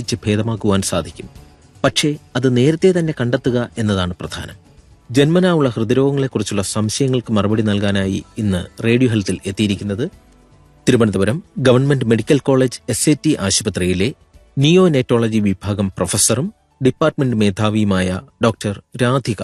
ചികിത്സിച്ച് ഭേദമാക്കുവാൻ സാധിക്കും പക്ഷേ അത് നേരത്തെ തന്നെ കണ്ടെത്തുക എന്നതാണ് പ്രധാനം ജന്മനാ ഉള്ള ഹൃദ്രോഗങ്ങളെക്കുറിച്ചുള്ള സംശയങ്ങൾക്ക് മറുപടി നൽകാനായി ഇന്ന് റേഡിയോ ഹെൽത്തിൽ എത്തിയിരിക്കുന്നത് Thiruvananthapuram government medical college S A T ആശുപത്രിയിലെ നിയോനെറ്റോളജി വിഭാഗം പ്രൊഫസറും ഡിപ്പാർട്ട്മെന്റ് മേധാവിയുമായ ഡോക്ടർ രാധിക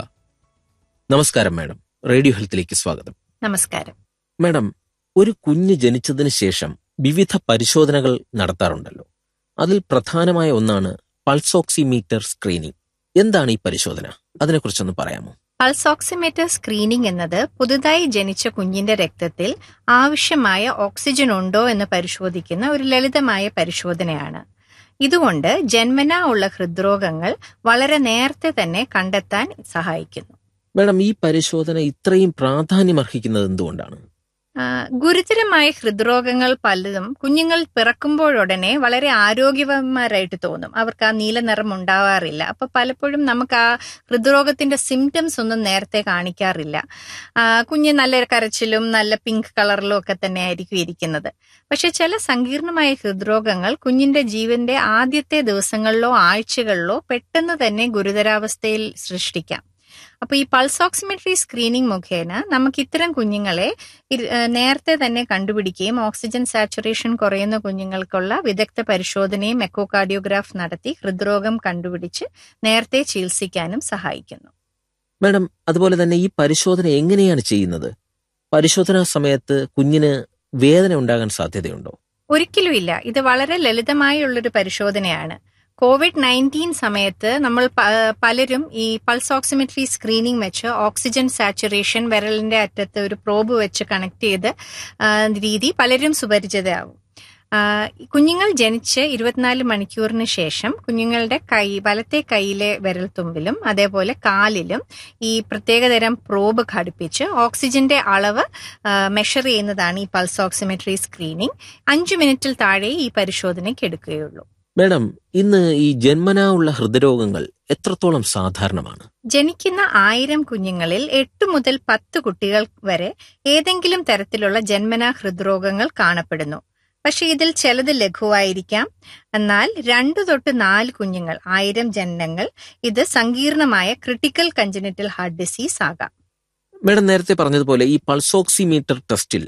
നമസ്കാരം മാഡം റേഡിയോ ഹെൽത്തിലേക്ക് സ്വാഗതം നമസ്കാരം മാഡം ഒരു കുഞ്ഞ് ജനിച്ചതിന് ശേഷം വിവിധ പരിശോധനകൾ നടത്താറുണ്ടല്ലോ അതിൽ പ്രധാനമായ ഒന്നാണ് പൾസോക്സിമീറ്റർ സ്ക്രീനിംഗ് എന്താണ് ഈ പരിശോധന അതിനെക്കുറിച്ചൊന്ന് പറയാമോ പൾസ് ഓക്സിമീറ്റർ സ്ക്രീനിംഗ് എന്നത് പുതുതായി ജനിച്ച കുഞ്ഞിന്റെ രക്തത്തിൽ ആവശ്യമായ ഓക്സിജൻ ഉണ്ടോ എന്ന് പരിശോധിക്കുന്ന ഒരു ലളിതമായ പരിശോധനയാണ് ഇതുകൊണ്ട് ജന്മനാ ഉള്ള ഹൃദ്രോഗങ്ങൾ വളരെ നേരത്തെ തന്നെ കണ്ടെത്താൻ സഹായിക്കുന്നു മാഡം ഈ പരിശോധന ഇത്രയും പ്രാധാന്യമർഹിക്കുന്നത് എന്തുകൊണ്ടാണ് ആ, ഗുരുതരമായ ഹൃദ്രോഗങ്ങൾ പലതും കുഞ്ഞുങ്ങൾ പിറക്കുമ്പോഴുടനെ വളരെ ആരോഗ്യവാന്മാരായിട്ട് തോന്നും അവർക്ക് ആ നീല നിറം ഉണ്ടാവാറില്ല അപ്പൊ പലപ്പോഴും നമുക്ക് ആ ഹൃദ്രോഗത്തിന്റെ സിംറ്റംസ് ഒന്നും നേരത്തെ കാണിക്കാറില്ല ആ, കുഞ്ഞ് നല്ല കരച്ചിലും നല്ല പിങ്ക് കളറിലും ഒക്കെ തന്നെ ആയിരിക്കും ഇരിക്കുന്നത് പക്ഷെ ചില സങ്കീർണമായ ഹൃദ്രോഗങ്ങൾ കുഞ്ഞിന്റെ ജീവന്റെ ആദ്യത്തെ ദിവസങ്ങളിലോ ആഴ്ചകളിലോ പെട്ടെന്ന് തന്നെ ഗുരുതരാവസ്ഥയിൽ സൃഷ്ടിക്കാം അപ്പൊ ഈ പൾസ് ഓക്സിമെട്രി സ്ക്രീനിംഗ് മുഖേന നമുക്ക് ഇത്തരം കുഞ്ഞുങ്ങളെ ഇര- ഏഹ് നേരത്തെ തന്നെ കണ്ടുപിടിക്കുകയും ഓക്സിജൻ സാച്ചുറേഷൻ കുറയുന്ന കുഞ്ഞുങ്ങൾക്കുള്ള വിദഗ്ധ പരിശോധനയും എക്കോകാർഡിയോഗ്രാഫ് നടത്തി ഹൃദ്രോഗം കണ്ടുപിടിച്ച് നേരത്തെ ചികിത്സിക്കാനും സഹായിക്കുന്നു മാഡം അതുപോലെ തന്നെ ഈ പരിശോധന എങ്ങനെയാണ് ചെയ്യുന്നത് പരിശോധനാ സമയത്ത് കുഞ്ഞിന് വേദന ഉണ്ടാകാൻ സാധ്യതയുണ്ടോ ഒരിക്കലുമില്ല ഇത് വളരെ ലളിതമായുള്ളൊരു പരിശോധനയാണ് കോവിഡ് നയൻറ്റീൻ സമയത്ത് നമ്മൾ പ- പലരും ഈ പൾസ് ഓക്സിമെട്രി സ്ക്രീനിംഗ് വെച്ച് ഓക്സിജൻ സാച്ചുറേഷൻ വിരലിന്റെ അറ്റത്ത് ഒരു പ്രോബ് വെച്ച് കണക്ട് ചെയ്ത് ആ, രീതി പലരും സുപരിചിതയാവും ആ, കുഞ്ഞുങ്ങൾ ജനിച്ച് ഇരുപത്തിനാല് മണിക്കൂറിന് ശേഷം കുഞ്ഞുങ്ങളുടെ കൈ വലത്തെ കൈയിലെ വിരൽത്തുമ്പിലും അതേപോലെ കാലിലും ഈ പ്രത്യേകതരം പ്രോബ് ഘടിപ്പിച്ച് ഓക്സിജന്റെ അളവ് മെഷർ ചെയ്യുന്നതാണ് ഈ പൾസ് ഓക്സിമെട്രി സ്ക്രീനിംഗ് അഞ്ചു മിനിറ്റിൽ താഴെ ഈ പരിശോധനയ്ക്ക് എടുക്കുകയുള്ളൂ മാഡം ഇന്ന് ഈ ജന്മനാ ഉള്ള ഹൃദയരോഗങ്ങൾ എത്രത്തോളം സാധാരണമാണ് ജനിക്കുന്ന ആയിരം കുഞ്ഞുങ്ങളിൽ എട്ട് മുതൽ പത്ത് കുട്ടികൾ വരെ ഏതെങ്കിലും തരത്തിലുള്ള ജന്മനാ ഹൃദ്രോഗങ്ങൾ കാണപ്പെടുന്നു പക്ഷെ ഇതിൽ ചിലത് ലഘുവായിരിക്കാം എന്നാൽ രണ്ടു തൊട്ട് നാല് കുഞ്ഞുങ്ങൾ ആയിരം ജനനങ്ങൾ ഇത് സങ്കീർണമായ ക്രിട്ടിക്കൽ കഞ്ചനിറ്റൽ ഹാർട്ട് ഡിസീസ് ആകാം മാഡം നേരത്തെ പറഞ്ഞതുപോലെ ഈ പൾസോക്സിമീറ്റർ ടെസ്റ്റിൽ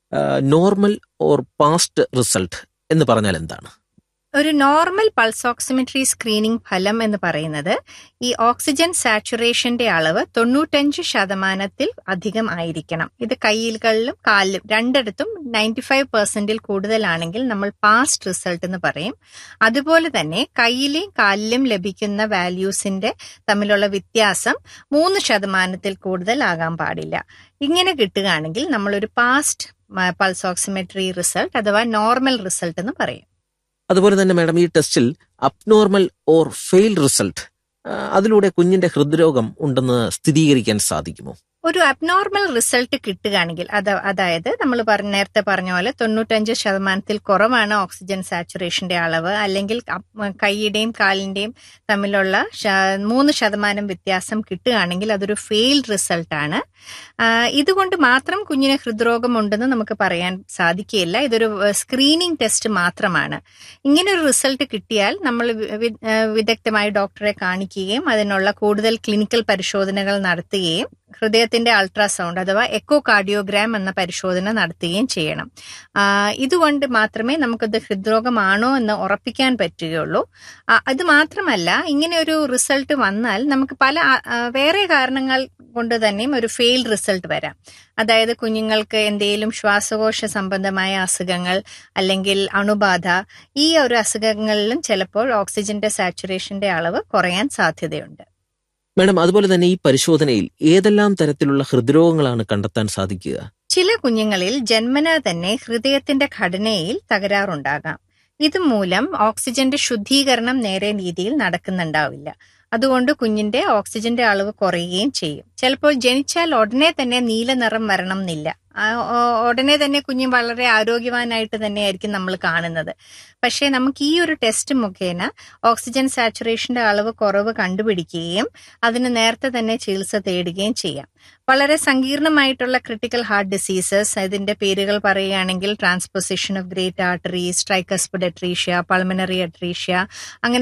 നോർമൽ ഓർ പാസ്റ്റ് റിസൾട്ട് എന്ന് പറഞ്ഞാൽ എന്താണ് ഒരു നോർമൽ പൾസ് ഓക്സിമെട്രി സ്ക്രീനിംഗ് ഫലം എന്ന് പറയുന്നത് ഈ ഓക്സിജൻ സാച്ചുറേഷന്റെ അളവ് തൊണ്ണൂറ്റഞ്ച് ശതമാനത്തിൽ അധികം ആയിരിക്കണം ഇത് കൈകളിലും കാലിലും രണ്ടിടത്തും നയൻറ്റി ഫൈവ് പെർസെന്റിൽ കൂടുതലാണെങ്കിൽ നമ്മൾ പാസ്റ്റ് റിസൾട്ട് എന്ന് പറയും അതുപോലെ തന്നെ കൈയിലെയും കാലിലും ലഭിക്കുന്ന വാല്യൂസിന്റെ തമ്മിലുള്ള വ്യത്യാസം മൂന്ന് ശതമാനത്തിൽ കൂടുതൽ ആകാൻ പാടില്ല ഇങ്ങനെ കിട്ടുകയാണെങ്കിൽ നമ്മളൊരു പാസ്റ്റ് പൾസ് ഓക്സിമെട്രി റിസൾട്ട് അഥവാ നോർമൽ റിസൾട്ട് എന്ന് പറയും അതുപോലെ തന്നെ മാഡം ഈ ടെസ്റ്റിൽ അബ്നോർമൽ ഓർ ഫെയിൽ റിസൾട്ട് അതിലൂടെ കുഞ്ഞിന്റെ ഹൃദ്രോഗം ഉണ്ടെന്ന് സ്ഥിരീകരിക്കാൻ സാധിക്കുമോ ഒരു അബ്നോർമൽ റിസൾട്ട് കിട്ടുകയാണെങ്കിൽ അത് അതായത് നമ്മൾ പറഞ്ഞ നേരത്തെ പറഞ്ഞ പോലെ തൊണ്ണൂറ്റഞ്ച് ശതമാനത്തിൽ കുറവാണ് ഓക്സിജൻ സാച്ചുറേഷന്റെ അളവ് അല്ലെങ്കിൽ അപ്- കൈയുടെയും കാലിന്റെയും തമ്മിലുള്ള ശ- മൂന്ന് ശതമാനം വ്യത്യാസം കിട്ടുകയാണെങ്കിൽ അതൊരു ഫെയിൽഡ് റിസൾട്ടാണ് ഇതുകൊണ്ട് മാത്രം കുഞ്ഞിന് ഹൃദ്രോഗം ഉണ്ടെന്ന് നമുക്ക് പറയാൻ സാധിക്കുകയില്ല ഇതൊരു സ്ക്രീനിങ് ടെസ്റ്റ് മാത്രമാണ് ഇങ്ങനെ ഒരു റിസൾട്ട് കിട്ടിയാൽ നമ്മൾ വി- വി- ഏഹ് വിദഗ്ധമായി ഡോക്ടറെ കാണിക്കുകയും അതിനുള്ള കൂടുതൽ ക്ലിനിക്കൽ പരിശോധനകൾ നടത്തുകയും ഹൃദയത്തിന്റെ അൾട്രാസൗണ്ട് അഥവാ എക്കോ കാർഡിയോഗ്രാം എന്ന പരിശോധന നടത്തുകയും ചെയ്യണം ആ, ഇതുകൊണ്ട് മാത്രമേ നമുക്കത് ഹൃദ്രോഗമാണോ എന്ന് ഉറപ്പിക്കാൻ പറ്റുകയുള്ളൂ ആ, അത് മാത്രമല്ല ഇങ്ങനെ ഒരു റിസൾട്ട് വന്നാൽ നമുക്ക് പല ആ, ആ, വേറെ കാരണങ്ങൾ കൊണ്ട് തന്നെയും ഒരു ഫെയിൽഡ് റിസൾട്ട് വരാം അതായത് കുഞ്ഞുങ്ങൾക്ക് എന്തെങ്കിലും ശ്വാസകോശ സംബന്ധമായ അസുഖങ്ങൾ അല്ലെങ്കിൽ അണുബാധ ഈ ഒരു അസുഖങ്ങളിലും ചിലപ്പോൾ ഓക്സിജന്റെ സാച്ചുറേഷന്റെ അളവ് കുറയാൻ സാധ്യതയുണ്ട് മാഡം അതുപോലെ തന്നെ ഈ പരിശോധനയിൽ ഏതെല്ലാം തരത്തിലുള്ള ഹൃദ്രോഗങ്ങളാണ് കണ്ടെത്താൻ സാധിക്കുക ചില കുഞ്ഞുങ്ങളിൽ ജന്മന തന്നെ ഹൃദയത്തിന്റെ ഘടനയിൽ തകരാറുണ്ടാകാം ഇതുമൂലം ഓക്സിജന്റെ ശുദ്ധീകരണം നേരെ രീതിയിൽ നടക്കുന്നുണ്ടാവില്ല അതുകൊണ്ട് കുഞ്ഞിന്റെ ഓക്സിജന്റെ അളവ് കുറയുകയും ചെയ്യും ചിലപ്പോൾ ജനിച്ചാൽ ഉടനെ തന്നെ നീല നിറം വരണം എന്നില്ല ആ, ഓ- ഉടനെ തന്നെ കുഞ്ഞ് വളരെ ആരോഗ്യവാനായിട്ട് തന്നെയായിരിക്കും നമ്മൾ കാണുന്നത് പക്ഷേ നമുക്ക് ഈ ഒരു ടെസ്റ്റ് മുഖേന ഓക്സിജൻ സാച്ചുറേഷന്റെ അളവ് കുറവ് കണ്ടുപിടിക്കുകയും അതിന് നേരത്തെ തന്നെ ചികിത്സ തേടുകയും ചെയ്യാം വളരെ സങ്കീർണമായിട്ടുള്ള ക്രിട്ടിക്കൽ ഹാർട്ട് ഡിസീസസ് ഇതിന്റെ പേരുകൾ പറയുകയാണെങ്കിൽ transposition of great arteries tricuspid atresia pulmonary atresia അങ്ങനെ